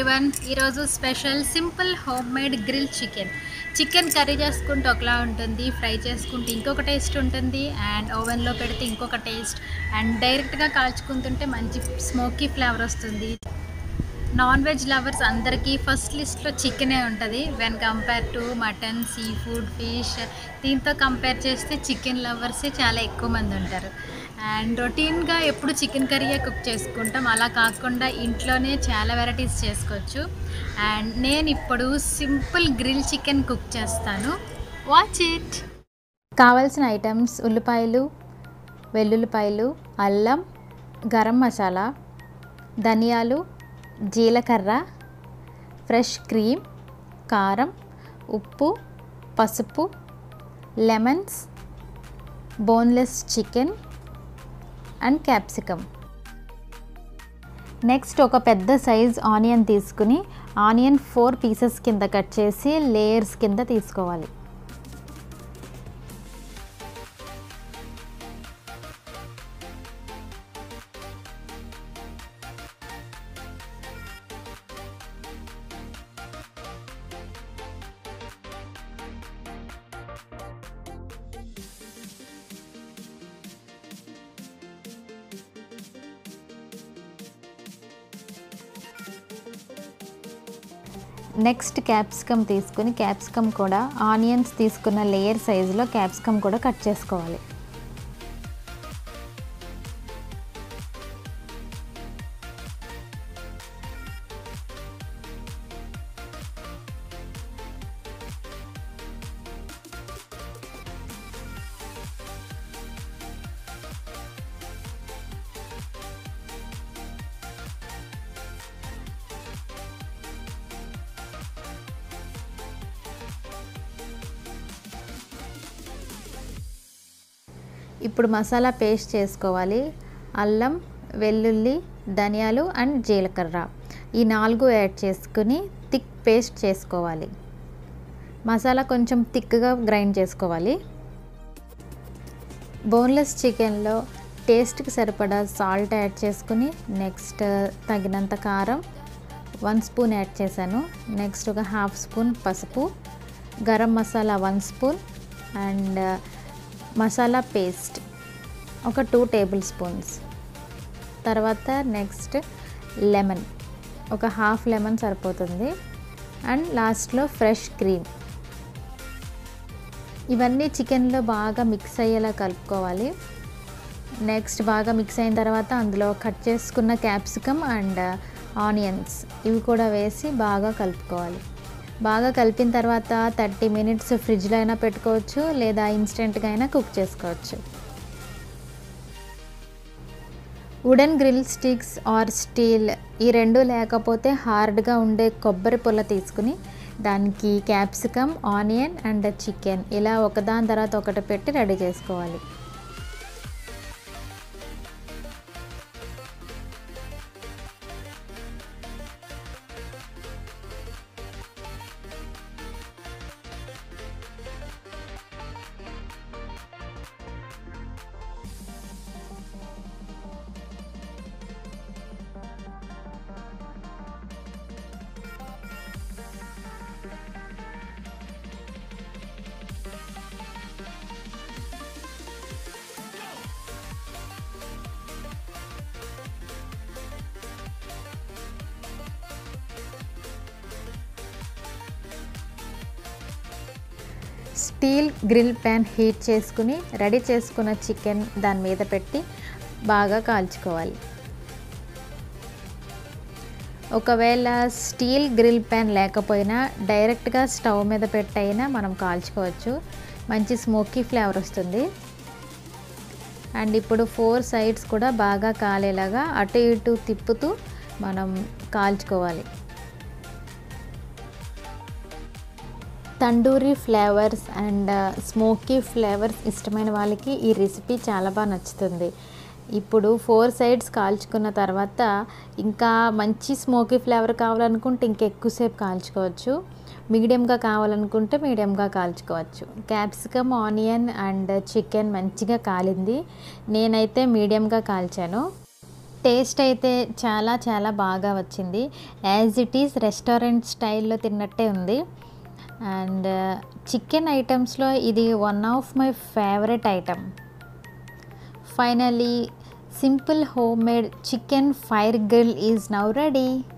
everyone ఈరోజు special simple home made grill chicken chicken curry చేసుకుంటే ఒకలా ఉంటుంది ఫ్రై చేసుకుంటే ఇంకొక టేస్ట్ ఉంటుంది అండ్ ఓవెన్లో పెడితే ఇంకొక టేస్ట్ అండ్ డైరెక్ట్గా కాల్చుకుంటుంటే మంచి స్మోకీ ఫ్లేవర్ వస్తుంది నాన్ వెజ్ లవర్స్ అందరికీ ఫస్ట్ లిస్ట్లో చికెనే ఉంటుంది when compare to mutton sea food fish దీంతో కంపేర్ చేస్తే చికెన్ లవర్సే చాలా ఎక్కువ మంది ఉంటారు అండ్ రొటీన్గా ఎప్పుడు చికెన్ కర్రీయే కుక్ చేసుకుంటాం అలా కాకుండా ఇంట్లోనే చాలా వెరైటీస్ చేసుకోవచ్చు అండ్ నేను ఇప్పుడు సింపుల్ గ్రిల్ చికెన్ కుక్ చేస్తాను వాచ్ ఇట్ కావాల్సిన ఐటమ్స్ ఉల్లిపాయలు వెల్లుల్లిపాయలు అల్లం గరం మసాలా ధనియాలు జీలకర్ర ఫ్రెష్ క్రీమ్ కారం ఉప్పు పసుపు lemons boneless chicken and capsicum next ఒక పెద్ద సైజ్ ఆనియన్ తీసుకుని ఆనియన్ ఫోర్ పీసెస్ కింద కట్ చేసి లేయర్స్ కింద తీసుకోవాలి నెక్స్ట్ క్యాప్సికమ్ తీసుకుని క్యాప్సికమ్ కూడా ఆనియన్స్ తీసుకున్న లేయర్ సైజులో క్యాప్సికమ్ కూడా కట్ చేసుకోవాలి ఇప్పుడు మసాలా పేస్ట్ చేసుకోవాలి అల్లం వెల్లుల్లి ధనియాలు అండ్ జీలకర్ర ఈ నాలుగు యాడ్ చేసుకుని థిక్ పేస్ట్ చేసుకోవాలి మసాలా కొంచెం థిక్గా గ్రైండ్ చేసుకోవాలి బోన్లెస్ చికెన్లో టేస్ట్కి సరిపడా సాల్ట్ యాడ్ చేసుకుని నెక్స్ట్ తగినంత కారం వన్ స్పూన్ యాడ్ చేశాను నెక్స్ట్ ఒక హాఫ్ స్పూన్ పసుపు garam masala one spoon and masala paste ఒక టూ టేబుల్ స్పూన్స్ తర్వాత నెక్స్ట్ లెమన్ ఒక హాఫ్ లెమన్ సరిపోతుంది అండ్ లాస్ట్లో ఫ్రెష్ క్రీమ్ ఇవన్నీ చికెన్లో బాగా మిక్స్ అయ్యేలా కలుపుకోవాలి నెక్స్ట్ బాగా మిక్స్ అయిన తర్వాత అందులో కట్ చేసుకున్న క్యాప్సికమ్ అండ్ ఆనియన్స్ ఇవి కూడా వేసి బాగా కలుపుకోవాలి బాగా కలిపిన తర్వాత థర్టీ మినిట్స్ ఫ్రిడ్జ్లో అయినా పెట్టుకోవచ్చు లేదా ఇన్స్టెంట్గా అయినా కుక్ చేసుకోవచ్చు wooden grill sticks or steel ఈ రెండు లేకపోతే హార్డ్గా ఉండే కొబ్బరి పుల్ల తీసుకుని దానికి క్యాప్సికమ్ ఆనియన్ అండ్ చికెన్ ఇలా ఒకదాని తర్వాత ఒకటి పెట్టి రెడీ చేసుకోవాలి స్టీల్ గ్రిల్ ప్యాన్ హీట్ చేసుకుని రెడీ చేసుకున్న చికెన్ దాని మీద పెట్టి బాగా కాల్చుకోవాలి ఒకవేళ స్టీల్ గ్రిల్ ప్యాన్ లేకపోయినా డైరెక్ట్గా స్టవ్ మీద పెట్టైనా మనం కాల్చుకోవచ్చు మంచి స్మోకీ ఫ్లేవర్ వస్తుంది అండ్ ఇప్పుడు ఫోర్ సైడ్స్ కూడా బాగా కాలేలాగా అటు ఇటు తిప్పుతూ మనం కాల్చుకోవాలి tandoori flavours and smoky flavours ఇష్టమైన వాళ్ళకి ఈ రెసిపీ చాలా బాగా నచ్చుతుంది ఇప్పుడు ఫోర్ సైడ్స్ కాల్చుకున్న తర్వాత ఇంకా మంచి స్మోకీ ఫ్లేవర్ కావాలనుకుంటే ఇంకెక్కువసేపు కాల్చుకోవచ్చు మీడియంగా కావాలనుకుంటే మీడియంగా కాల్చుకోవచ్చు క్యాప్సికమ్ ఆనియన్ అండ్ చికెన్ మంచిగా కాలింది నేనైతే మీడియంగా కాల్చాను టేస్ట్ అయితే చాలా చాలా బాగా వచ్చింది యాజ్ ఇట్ ఈస్ రెస్టారెంట్ స్టైల్లో తిన్నట్టే ఉంది అండ్ చికెన్ ఐటమ్స్లో ఇది one of my favourite item finally simple home made chicken fire grill is now ready